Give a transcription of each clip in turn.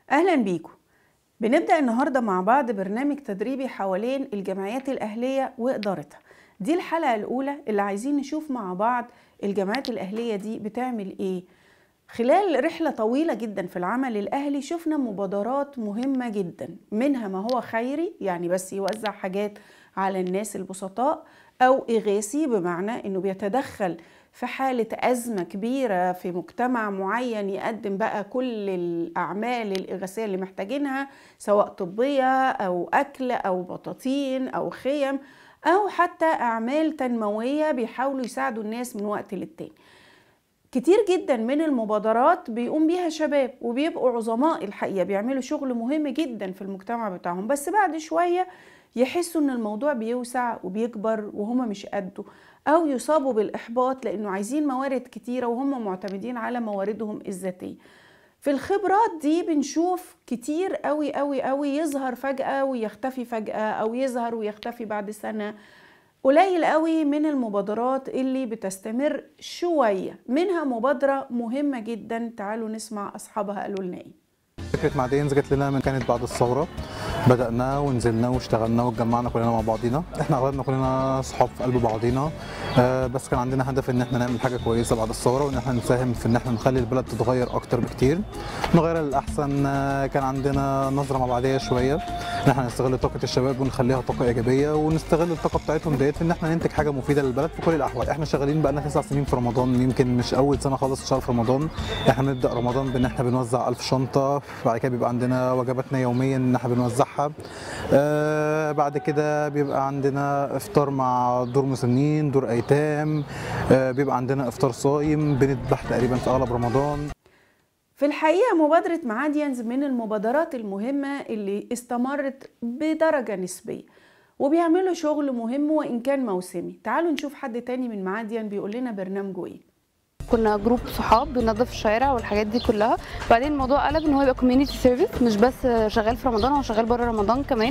أهلا بيكم بنبدأ النهاردة مع بعض برنامج تدريبي حوالين الجمعيات الأهلية وإدارتها دي الحلقة الأولى اللي عايزين نشوف مع بعض الجمعيات الأهلية دي بتعمل إيه خلال رحلة طويلة جدا في العمل الأهلي شفنا مبادرات مهمة جدا منها ما هو خيري يعني بس يوزع حاجات على الناس البسطاء أو إغاثي بمعنى إنه بيتدخل في حالة أزمة كبيرة في مجتمع معين يقدم بقى كل الأعمال الإغاثية اللي محتاجينها سواء طبية أو أكل أو بطاطين أو خيم أو حتى أعمال تنموية بيحاولوا يساعدوا الناس من وقت للتاني كتير جدا من المبادرات بيقوم بيها شباب وبيبقوا عظماء الحقيقة بيعملوا شغل مهم جدا في المجتمع بتاعهم بس بعد شوية يحسوا ان الموضوع بيوسع وبيكبر وهما مش قده او يصابوا بالاحباط لانه عايزين موارد كتيره وهم معتمدين على مواردهم الذاتيه في الخبرات دي بنشوف كتير قوي قوي قوي يظهر فجأة ويختفي فجأة أو يظهر ويختفي بعد سنة قليل قوي من المبادرات اللي بتستمر شوية منها مبادرة مهمة جدا تعالوا نسمع أصحابها قالوا لنا إيه فكره معدينز جت لنا من كانت بعد الثوره بدانا ونزلنا واشتغلنا واتجمعنا كلنا مع بعضينا احنا اغلبنا كلنا صحاب في قلب بعضينا آه بس كان عندنا هدف ان احنا نعمل حاجه كويسه بعد الثوره وان احنا نساهم في ان احنا نخلي البلد تتغير اكتر بكتير نغيرها للاحسن آه كان عندنا نظره مبعديه شويه ان احنا نستغل طاقه الشباب ونخليها طاقه ايجابيه ونستغل الطاقه بتاعتهم ديت في ان احنا ننتج حاجه مفيده للبلد في كل الاحوال احنا شغالين بقى لنا تسع سنين في رمضان يمكن مش اول سنه خالص نشتغل في رمضان احنا بنبدا رمضان بان احنا بنوزع 1000 شنطه بعد كده بيبقى عندنا وجباتنا يوميا ان احنا بنوزعها آه بعد كده بيبقى عندنا افطار مع دور مسنين دور ايتام آه بيبقى عندنا افطار صايم بنذبح تقريبا في اغلب رمضان في الحقيقة مبادرة معاديانز من المبادرات المهمة اللي استمرت بدرجة نسبية وبيعملوا شغل مهم وإن كان موسمي تعالوا نشوف حد تاني من معاديان بيقول لنا برنامجه إيه كنا جروب صحاب بننظف الشارع والحاجات دي كلها بعدين الموضوع قلب ان هو يبقى كوميونتي سيرفيس مش بس شغال في رمضان هو شغال بره رمضان كمان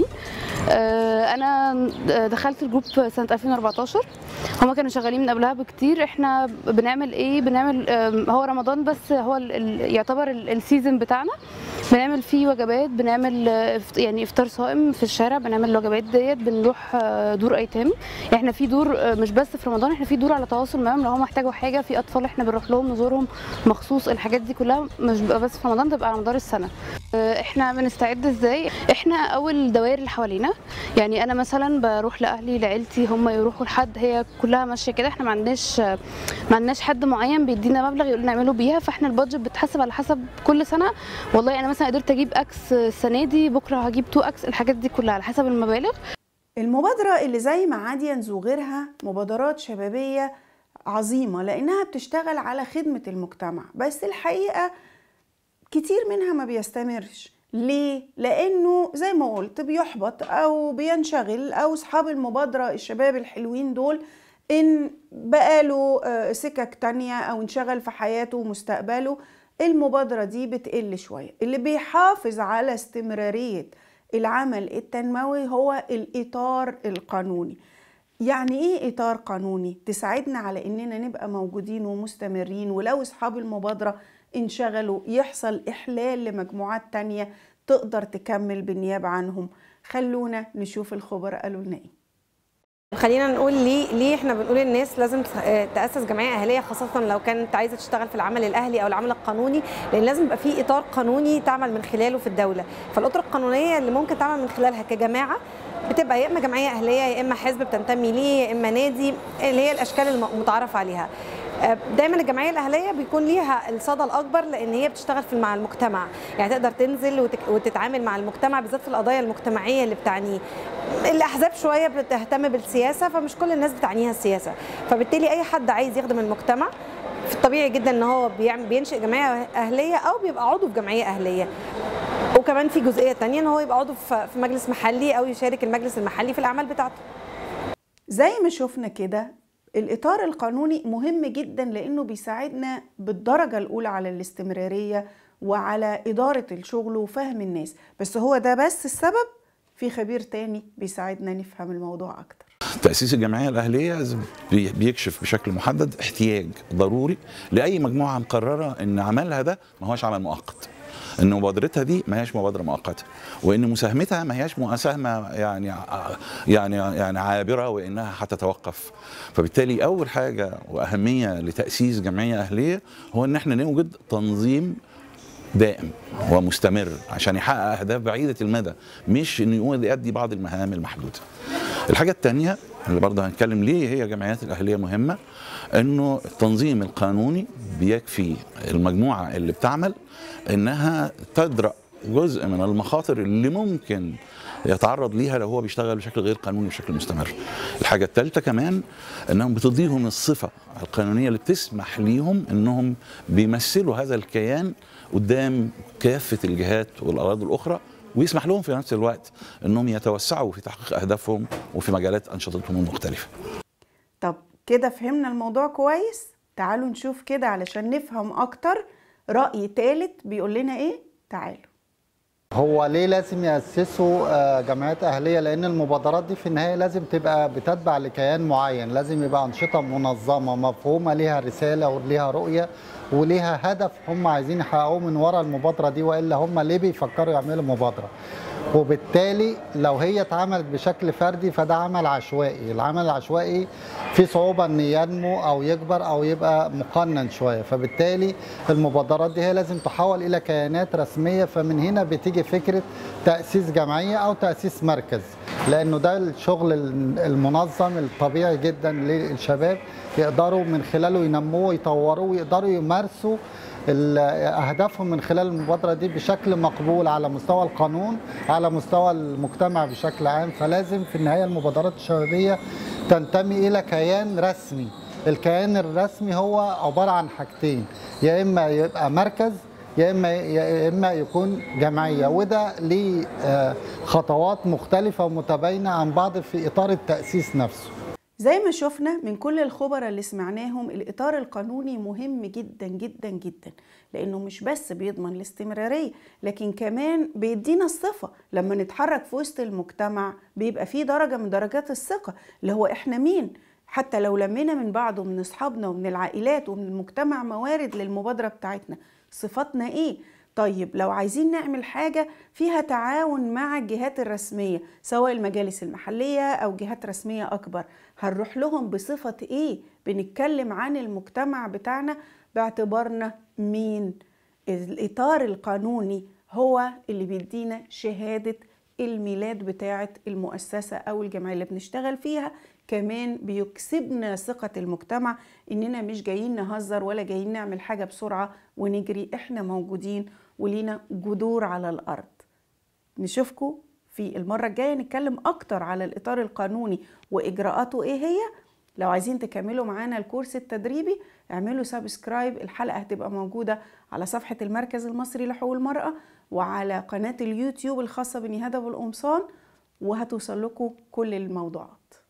انا دخلت الجروب سنه 2014 هما كانوا شغالين من قبلها بكتير احنا بنعمل ايه بنعمل هو رمضان بس هو يعتبر السيزون بتاعنا بنعمل فيه وجبات بنعمل يعني افطار صائم في الشارع بنعمل الوجبات ديت بنروح دور ايتام احنا في دور مش بس في رمضان احنا في دور على تواصل معاهم لو هم محتاجوا حاجه في اطفال احنا بنروح لهم نزورهم مخصوص الحاجات دي كلها مش بيبقى بس في رمضان بتبقى على مدار السنه احنا بنستعد ازاي احنا اول دوائر اللي حوالينا يعني انا مثلا بروح لاهلي لعيلتي هم يروحوا لحد هي كلها ماشيه كده احنا ما عندناش ما عندناش حد معين بيدينا مبلغ يقول نعمله بيها فاحنا البادجت بتحسب على حسب كل سنه والله انا مثلا قدرت اجيب اكس السنه دي بكره هجيب 2 اكس الحاجات دي كلها على حسب المبالغ المبادره اللي زي معاديانز وغيرها مبادرات شبابيه عظيمة لأنها بتشتغل على خدمة المجتمع بس الحقيقة كتير منها ما بيستمرش ليه؟ لأنه زي ما قلت بيحبط أو بينشغل أو أصحاب المبادرة الشباب الحلوين دول إن بقاله سكك تانية أو انشغل في حياته ومستقبله المبادرة دي بتقل شوية اللي بيحافظ على استمرارية العمل التنموي هو الإطار القانوني يعني ايه اطار قانوني تساعدنا على اننا نبقى موجودين ومستمرين ولو اصحاب المبادره انشغلوا يحصل احلال لمجموعات تانية تقدر تكمل بالنيابه عنهم خلونا نشوف الخبراء قالوا لنا ايه خلينا نقول ليه ليه احنا بنقول الناس لازم تاسس جمعيه اهليه خاصه لو كانت عايزه تشتغل في العمل الاهلي او العمل القانوني لان لازم يبقى في اطار قانوني تعمل من خلاله في الدوله فالاطر القانونيه اللي ممكن تعمل من خلالها كجماعه بتبقى يا اما جمعيه اهليه يا اما حزب بتنتمي ليه يا اما نادي اللي هي الاشكال المتعارف عليها دايما الجمعيه الاهليه بيكون ليها الصدى الاكبر لان هي بتشتغل في مع المجتمع يعني تقدر تنزل وتتعامل مع المجتمع بالذات في القضايا المجتمعيه اللي بتعنيه الاحزاب شويه بتهتم بالسياسه فمش كل الناس بتعنيها السياسه فبالتالي اي حد عايز يخدم المجتمع في الطبيعي جدا ان هو بيعمل بينشئ جمعيه اهليه او بيبقى عضو في جمعيه اهليه وكمان في جزئيه ثانيه ان هو يبقى عضو في مجلس محلي او يشارك المجلس المحلي في الاعمال بتاعته زي ما شفنا كده الإطار القانوني مهم جدا لأنه بيساعدنا بالدرجة الأولى على الاستمرارية وعلى إدارة الشغل وفهم الناس بس هو ده بس السبب في خبير تاني بيساعدنا نفهم الموضوع أكتر تأسيس الجمعية الأهلية بي- بيكشف بشكل محدد احتياج ضروري لأي مجموعة مقررة إن عملها ده ما هوش عمل مؤقت ان مبادرتها دي ما هياش مبادره مؤقته وان مساهمتها ما هياش مساهمه يعني يعني يعني عابره وانها هتتوقف فبالتالي اول حاجه واهميه لتاسيس جمعيه اهليه هو ان احنا نوجد تنظيم دائم ومستمر عشان يحقق اهداف بعيده المدى مش انه يقوم يؤدي بعض المهام المحدوده الحاجه الثانيه اللي برضه هنتكلم ليه هي الجمعيات الاهليه مهمه انه التنظيم القانوني بيكفي المجموعه اللي بتعمل انها تدرأ جزء من المخاطر اللي ممكن يتعرض ليها لو هو بيشتغل بشكل غير قانوني بشكل مستمر. الحاجه الثالثه كمان انهم بتديهم الصفه القانونيه اللي بتسمح ليهم انهم بيمثلوا هذا الكيان قدام كافه الجهات والاراضي الاخرى ويسمح لهم في نفس الوقت انهم يتوسعوا في تحقيق اهدافهم وفي مجالات انشطتهم المختلفه. طب كده فهمنا الموضوع كويس تعالوا نشوف كده علشان نفهم اكتر رأي تالت بيقول لنا ايه تعالوا هو ليه لازم يأسسوا آه، جمعيات أهلية؟ لأن المبادرات دي في النهاية لازم تبقى بتتبع لكيان معين، لازم يبقى أنشطة منظمة مفهومة ليها رسالة وليها رؤية وليها هدف هم عايزين يحققوه من ورا المبادرة دي وإلا هم ليه بيفكروا يعملوا مبادرة؟ وبالتالي لو هي اتعملت بشكل فردي فده عمل عشوائي، العمل العشوائي في صعوبة ان ينمو او يكبر او يبقى مقنن شوية، فبالتالي المبادرات دي هي لازم تحول الى كيانات رسمية فمن هنا بتيجي فكرة تأسيس جمعية او تأسيس مركز، لانه ده الشغل المنظم الطبيعي جدا للشباب يقدروا من خلاله ينموه ويطوروه ويقدروا يمارسوا ال- اهدافهم من خلال المبادره دي بشكل مقبول على مستوى القانون على مستوى المجتمع بشكل عام فلازم في النهايه المبادرات الشبابيه تنتمي الى كيان رسمي الكيان الرسمي هو عباره عن حاجتين يا اما يبقى مركز يا اما يا اما يكون جمعيه وده ليه آه، خطوات مختلفه ومتباينه عن بعض في اطار التاسيس نفسه زي ما شفنا من كل الخبراء اللي سمعناهم الإطار القانوني مهم جدا جدا جدا لأنه مش بس بيضمن الاستمرارية لكن كمان بيدينا الصفة لما نتحرك في وسط المجتمع بيبقى فيه درجة من درجات الثقة اللي هو إحنا مين حتى لو لمينا من بعض ومن أصحابنا ومن العائلات ومن المجتمع موارد للمبادرة بتاعتنا صفاتنا إيه طيب لو عايزين نعمل حاجة فيها تعاون مع الجهات الرسمية سواء المجالس المحلية أو جهات رسمية أكبر هنروح لهم بصفة إيه؟ بنتكلم عن المجتمع بتاعنا باعتبارنا مين؟ الإطار القانوني هو اللي بيدينا شهادة الميلاد بتاعة المؤسسة أو الجمعية اللي بنشتغل فيها كمان بيكسبنا ثقة المجتمع إننا مش جايين نهزر ولا جايين نعمل حاجة بسرعة ونجري إحنا موجودين ولينا جذور على الأرض نشوفكم في المرة الجاية نتكلم أكتر على الإطار القانوني وإجراءاته إيه هي لو عايزين تكملوا معانا الكورس التدريبي اعملوا سبسكرايب الحلقة هتبقى موجودة على صفحة المركز المصري لحقوق المرأة وعلى قناة اليوتيوب الخاصة بنهاد أبو القمصان وهتوصل لكم كل الموضوعات